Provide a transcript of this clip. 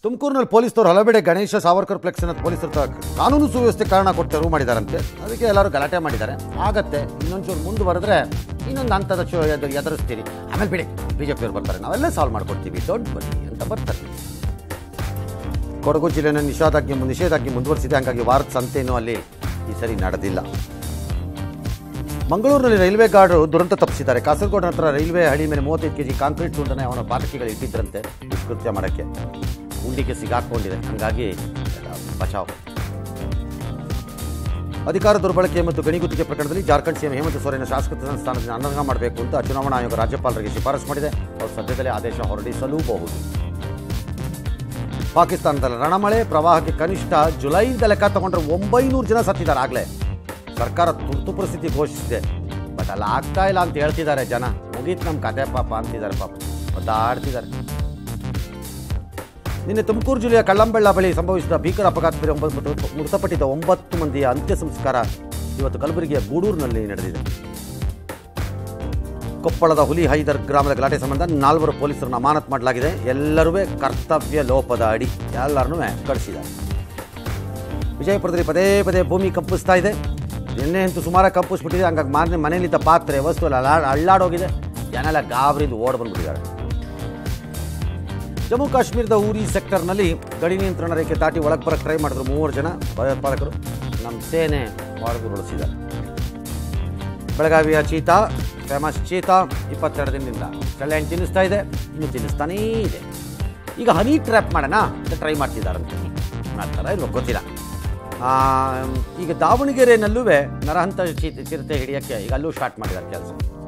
ತುಮಕೂರಿನಲ್ಲಿ ಪೊಲೀಸರು ಹಲವೆಡೆ ಗಣೇಶ ಸಾವರ್ಕರ್ ಫ್ಲೆಕ್ಸ್ ಅನ್ನೋದು ಪೊಲೀಸರ ಹತ್ರ ಕಾನೂನು ಸುವ್ಯವಸ್ಥೆ ಕಾರಣ ಕೊಟ್ಟು ತೆರವು ಮಾಡಿದಾರಂತೆ ಅದಕ್ಕೆ ಎಲ್ಲರೂ ಗಲಾಟೆ ಮಾಡಿದ್ದಾರೆ ಆಗತ್ತೆ ಇನ್ನೊಂಚೂರು ಮುಂದುವರೆದ್ರೆ ಇನ್ನೊಂದು ಹಂತದ ಚು ಎದು- ಎದುರಿಸ್ತೀರಿ ಆಮೇಲೆ ಬಿಡಿ ಬಿ ಜೆ ಪಿಯವ್ರು ಬರ್ತಾರೆ ನಾವೆಲ್ಲ ಸಾಲ್ವ್ ಮಾಡ್ಕೊಡ್ತೀವಿ ಡೋಂಟ್ ಬರಿ ಅಂತ ಬರ್ತಾರೆ ಕೊಡಗು ಜಿಲ್ಲೆನ ನಿಷೇಧಾಜ್ಞೆ ನಿಷೇಧಾಜ್ಞೆ ಮುಂದುವರಿಸಿದೆ ಹಾಗಾಗಿ ವಾರದ ಸಂತೆಯೂ ಅಲ್ಲಿ ಈ ಸರಿ ನಡೆದಿಲ್ಲ ಮಂಗಳೂರಿನಲ್ಲಿ ರೈಲ್ವೆ ಗಾರ್ಡ್ ದುರಂತ ತಪ್ಪಿಸಿದ್ದಾರೆ ಕಾಸರಗೋಡು ಹತ್ರ ರೈಲ್ವೆ ಹಳಿ ಮೇಲೆ ಮೂವತ್ತೈದು ಕೆಜಿ ಕಾಂಕ್ರೀಟ್ ತುಂಡನೆ ಅವನ ಬಾಟಕಿಗಳು ಇಟ್ಟಿದ್ರಂತೆ ದುಷ್ಕೃತ್ಯ ಮಾಡೋಕ್ಕೆ ಉಂಡಿಗೆ ಸಿಗಾಕೊಂಡಿದೆ ಹಾಗಾಗಿ ಬಚಾವ್ ಅಧಿಕಾರ ದುರ್ಬಳಕೆ ಮತ್ತು ಗಣಿಗುತ್ತಿಗೆ ಪ್ರಕರಣದಲ್ಲಿ ಜಾರ್ಖಂಡ್ ಸಿಎಂ ಹೇಮಂತ್ ಸೊರೇನ್ ಶಾಸಕ ಸ್ಥಾನದಿಂದ ಅನರ್ಹ ಮಾಡಬೇಕು ಅಂತ ಚುನಾವಣಾ ಆಯೋಗ ರಾಜ್ಯಪಾಲರಿಗೆ ಶಿಫಾರಸು ಮಾಡಿದೆ ಅವರು ಸದ್ಯದಲ್ಲೇ ಆದೇಶ ಹೊರಡಿಸಲೂಬಹುದು ಪಾಕಿಸ್ತಾನದಲ್ಲಿ ರಣಮಳೆ ಪ್ರವಾಹಕ್ಕೆ ಕನಿಷ್ಠ ಜುಲೈದ ಲೆಕ್ಕ ತಗೊಂಡ್ರೆ ಒಂಬೈನೂರು ಜನ ಸತ್ತಿದ್ದಾರೆ ಆಗಲೇ ಸರ್ಕಾರ ತುರ್ತು ಪರಿಸ್ಥಿತಿ ಘೋಷಿಸಿದೆ ಬಟ್ ಅಲ್ಲಿ ಆಗ್ತಾ ಇಲ್ಲ ಅಂತ ಹೇಳ್ತಿದ್ದಾರೆ ಜನ ಮುಗೀತು ನಮ್ಮ ಕತೆ ಪಾಪ ಅಂತಿದ್ದಾರೆ ಪಾಪ ಒದ್ದಾಡ್ತಿದ್ದಾರೆ ನಿನ್ನೆ ತುಮಕೂರು ಜಿಲ್ಲೆಯ ಕಳ್ಳಂಬೆಳ್ಳ ಬಳಿ ಸಂಭವಿಸಿದ ಭೀಕರ ಅಪಘಾತದಲ್ಲಿ ಒಂಬತ್ತು ಮೃತಪಟ್ಟಿದ್ದ ಒಂಬತ್ತು ಮಂದಿಯ ಅಂತ್ಯ ಸಂಸ್ಕಾರ ಇವತ್ತು ಕಲಬುರಗಿಯ ಗೂಡೂರಿನಲ್ಲಿ ನಡೆದಿದೆ ಕೊಪ್ಪಳದ ಹುಲಿ ಹೈದರ್ ಗ್ರಾಮದ ಗಲಾಟೆ ಸಂಬಂಧ ನಾಲ್ವರು ಪೊಲೀಸರನ್ನು ಅಮಾನತ್ ಮಾಡಲಾಗಿದೆ ಎಲ್ಲರೂ ಕರ್ತವ್ಯ ಲೋಪದ ಅಡಿ ಎಲ್ಲರನ್ನೂ ಕಳಿಸಿದ್ದಾರೆ ವಿಜಯಪುರದಲ್ಲಿ ಪದೇ ಪದೇ ಭೂಮಿ ಕಂಪಿಸ್ತಾ ಇದೆ ನಿನ್ನೆ ಅಂತೂ ಸುಮಾರು ಕಂಪಿಸ್ಬಿಟ್ಟಿದೆ ಹಂಗಾಗಿ ಮಾರನೇ ಮನೆಯಲ್ಲಿದ್ದ ಪಾತ್ರೆ ವಸ್ತು ಎಲ್ಲ ಅಳ್ಳಾ- ಅಳ್ಳಾಡೋಗಿದೆ ಜನ ಎಲ್ಲ ಗಾಬರಿದು ಓಡ್ ಬಂದ್ಬಿಟ್ಟಿದ್ದಾರೆ ಜಮ್ಮು ಕಾಶ್ಮೀರದ ಊರಿ ಸೆಕ್ಟರ್ನಲ್ಲಿ ಗಡಿ ನಿಯಂತ್ರಣ ರೇಖೆ ದಾಟಿ ಒಳಗೆ ಬರಕ್ಕೆ ಟ್ರೈ ಮಾಡಿದ್ರು ಮೂವರು ಜನ ಭಯೋತ್ಪಾದಕರು ನಮ್ಮ ಸೇನೆ ಹೊಡೆದುರುಳಿಸಿದ್ದಾರೆ ಬೆಳಗಾವಿಯ ಚೀತಾ ಫೇಮಸ್ ಚೀತಾ ಇಪ್ಪತ್ತೆರಡು ದಿನದಿಂದ ಚಳ್ಳೆಹಣ್ಣು ತಿನ್ನಿಸ್ತಾ ಇದೆ ಇನ್ನು ತಿನ್ನಿಸ್ತಾನೇ ಇದೆ ಈಗ ಹನಿ ಟ್ರ್ಯಾಪ್ ಮಾಡೋಣ ಅಂತ ಟ್ರೈ ಮಾಡ್ತಿದ್ದಾರಂತೆ ಮಾಡ್ತಾರ ಇಲ್ವ ಗೊತ್ತಿಲ್ಲ ಆ, ಈಗ ದಾವಣಗೆರೆನಲ್ಲೂ ನರಹಂತ ಚಿ ಚಿರತೆ ಹಿಡಿಯೋಕ್ಕೆ ಈಗ ಅಲ್ಲೂ ಸ್ಟಾರ್ಟ್ ಮಾಡಿದ್ದಾರೆ ಕೆಲಸ